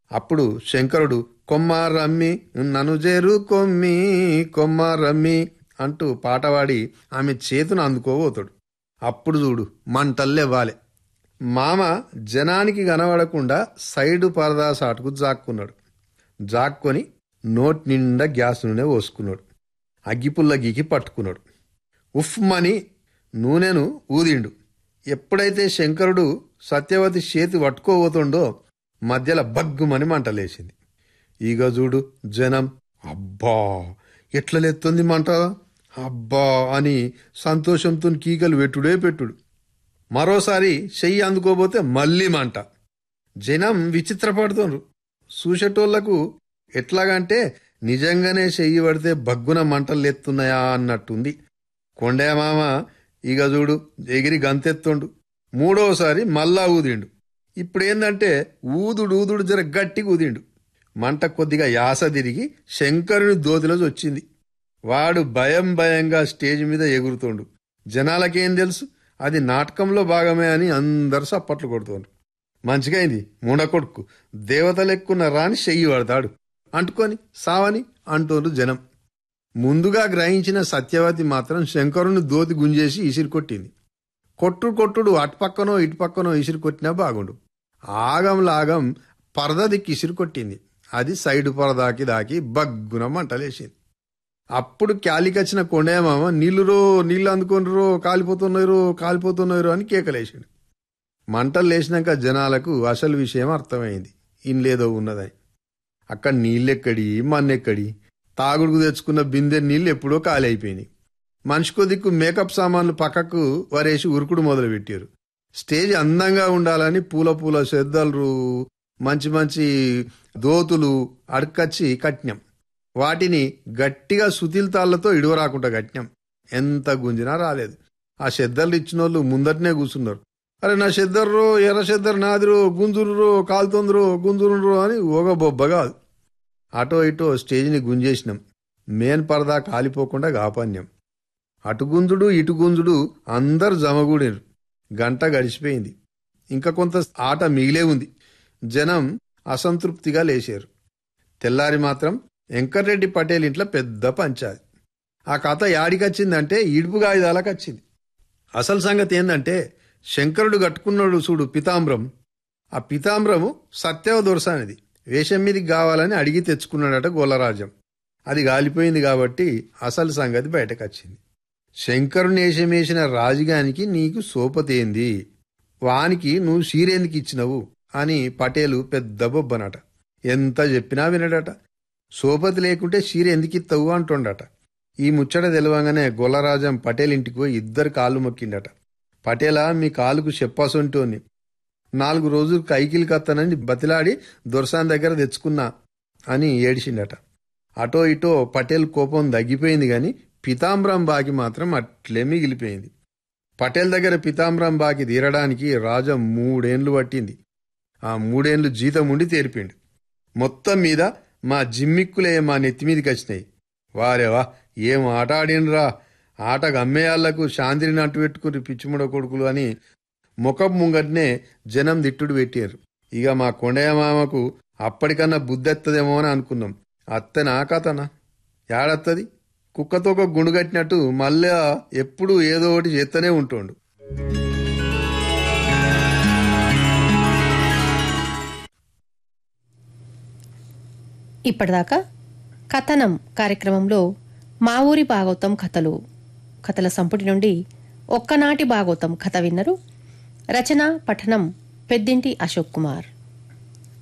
అప్పుడు శంకరుడు కొమ్మారమ్మి నన్ను చేరు కొమ్మి కొమ్మారమ్మి అంటూ పాట పాడి ఆమె చేతును అందుకోబోతాడు అప్పుడు చూడు మంటల్లేవ్వాలి మామ జనానికి కనబడకుండా సైడు పరదా సాటుకు జాక్కున్నాడు జాక్కొని నోటి నిండా గ్యాస్ నూనె పోసుకున్నాడు అగ్గిపుల్ల గీకి పట్టుకున్నాడు ఉఫ్మని నూనెను ఊదిండు ఎప్పుడైతే శంకరుడు సత్యవతి చేతి పట్టుకోబోతుండో మధ్యలో బగ్గుమని మంటలేసింది ఇక చూడు జనం అబ్బా ఎట్లా లేస్తుంది మంట అబ్బా అని సంతోషంతో కీకలు పెట్టుడే పెట్టుడు మరోసారి చెయ్యి అందుకోబోతే మళ్ళీ మంట జనం విచిత్రపడుతుండ్రు చూసేటోళ్లకు ఎట్లాగంటే నిజంగానే చెయ్యి పడితే బగ్గున మంటలు లేస్తున్నాయా అన్నట్టుంది కొండే మామ ఇక చూడు ఎగిరి గంతెత్తుండు మూడోసారి మళ్ళా ఊదిండు ఇప్పుడేందంటే ఊదుడు ఊదుడు జర గట్టిగా ఊదిండు మంట కొద్దిగా యాస తిరిగి శంకరుని దోతిలోకి వచ్చింది వాడు భయం భయంగా స్టేజ్ మీద ఎగురుతుండు జనాలకేం తెలుసు అది నాటకంలో భాగమే అని అందరు సప్పట్లు కొడుతుండ్రు మంచిగైంది మూడకొడుకు దేవత లెక్కున్న రాని చెయ్యి పడతాడు అంటుకొని సావని అంటోరు జనం ముందుగా గ్రహించిన సత్యవతి మాత్రం శంకరుని దోతి గుంజేసి ఇసిరి కొట్టింది కొట్టుడు కొట్టుడు అటుపక్కనో ఇటుపక్కనో ఇసిరి కొట్టినా బాగుండు ఆగం లాగం పరద దిక్కి ఇసిరి కొట్టింది అది సైడు పరదాకి దాకి బగ్గున మంటలేసింది అప్పుడు క్యాలికొచ్చిన కొండేమామ నీళ్లురో నీళ్ళు అందుకొనిరో కాలిపోతున్నారో కాలిపోతున్నారో అని కేకలేసిండు మంటలు లేచినాక జనాలకు అసలు విషయం అర్థమైంది ఇన్లేదో ఉన్నదని అక్కడ నీళ్ళెక్కడి మన్నెక్కడి తాగుడుకు తెచ్చుకున్న బిందె నీళ్ళు ఎప్పుడో ఖాళీ అయిపోయినాయి మనిషికో దిక్కు మేకప్ సామాన్లు పక్కకు వరేసి ఉరుకుడు మొదలుపెట్టారు స్టేజ్ అందంగా ఉండాలని పూల పూల శ్రద్ధలు మంచి మంచి దోతులు అడకచ్చి కట్నం వాటిని గట్టిగా సుతిల్తాళ్లతో ఇడువరాకుండా కట్నం ఎంత గుంజినా రాలేదు ఆ శ్రద్ధలు ఇచ్చిన వాళ్ళు ముందటనే కూర్చున్నారు అరే నా చెద్దర్రో ఎర్ర చెద్దరు నాదిరో గుంజురురో కాలుతొందరో గుంజురురో అని ఓగ బొబ్బ కాదు అటో ఇటో స్టేజ్ని గుంజేసినాం మేన్ పరదా కాలిపోకుండా కాపాన్యం అటు గుంజుడు ఇటు గుంజుడు అందరు జమగూడారు గంట గడిచిపోయింది ఇంకా కొంత ఆట మిగిలే ఉంది జనం అసంతృప్తిగా లేచారు తెల్లారి మాత్రం వెంకటరెడ్డి పటేల్ ఇంట్లో పెద్ద పంచాది ఆ కథ యాడికొచ్చిందంటే ఇడుపు గాయుదాలకు వచ్చింది అసలు సంగతి ఏందంటే శంకరుడు కట్టుకున్నాడు చూడు పితాంబరం ఆ పితాంబరము సత్యవ దొరసానిది వేషం మీదకి కావాలని అడిగి తెచ్చుకున్నాడట గోలరాజ్యం అది గాలిపోయింది కాబట్టి అసలు సంగతి బయటకు వచ్చింది శంకరుని వేషమేసిన రాజుగానికి నీకు సోపతేంది వానికి నువ్వు సీరెందుకు ఇచ్చినవు అని పటేలు పెద్ద బొబ్బనట ఎంత చెప్పినా వినడట సోపతి లేకుంటే సీర ఎందుకు ఇత్తవు అంటుండట ఈ ముచ్చట తెలవంగానే గొల్లరాజం పటేల్ ఇంటికి పోయి ఇద్దరు కాళ్ళు మొక్కిండట పటేలా మీ కాలుకు చెప్పాసొంటోని నాలుగు రోజులు కైకిలు కత్తనని బతిలాడి దొరసాన్ దగ్గర తెచ్చుకున్నా అని ఏడిచిండట అటో ఇటో పటేల్ కోపం తగ్గిపోయింది గాని పితాంబరం బాకి మాత్రం అట్లే మిగిలిపోయింది పటేల్ దగ్గర పితాంబరం బాకి తీరడానికి రాజా మూడేండ్లు పట్టింది ఆ మూడేండ్లు జీతం ఉండి తీర్పిండు మొత్తం మీద మా జిమ్మిక్కులే మా నెత్తి మీదకి వచ్చినాయి వారేవా ఏం ఆట ఆడినరా ఆటకు అమ్మేయాళ్లకు శాంతిని అంటు పెట్టుకుని పిచ్చిముడ కొడుకులు అని ముఖం ముంగట్నే జనం దిట్టుడు పెట్టారు ఇక మా కొండయ్య మామకు అప్పటికన్నా బుద్ధెత్తదేమో అని అనుకున్నాం అత్తనా కథనా ఏడత్తది కుక్కతో ఒక గుండు కట్టినట్టు మళ్ళా ఎప్పుడు ఏదో ఒకటి చేస్తూనే ఉంటుండు ఇప్పటిదాకా కథనం కార్యక్రమంలో మా ఊరి భాగవతం కథలు కథల సంపుటి నుండి ఒక్కనాటి భాగవతం కథ విన్నరు రచన పఠనం పెద్దింటి అశోక్ కుమార్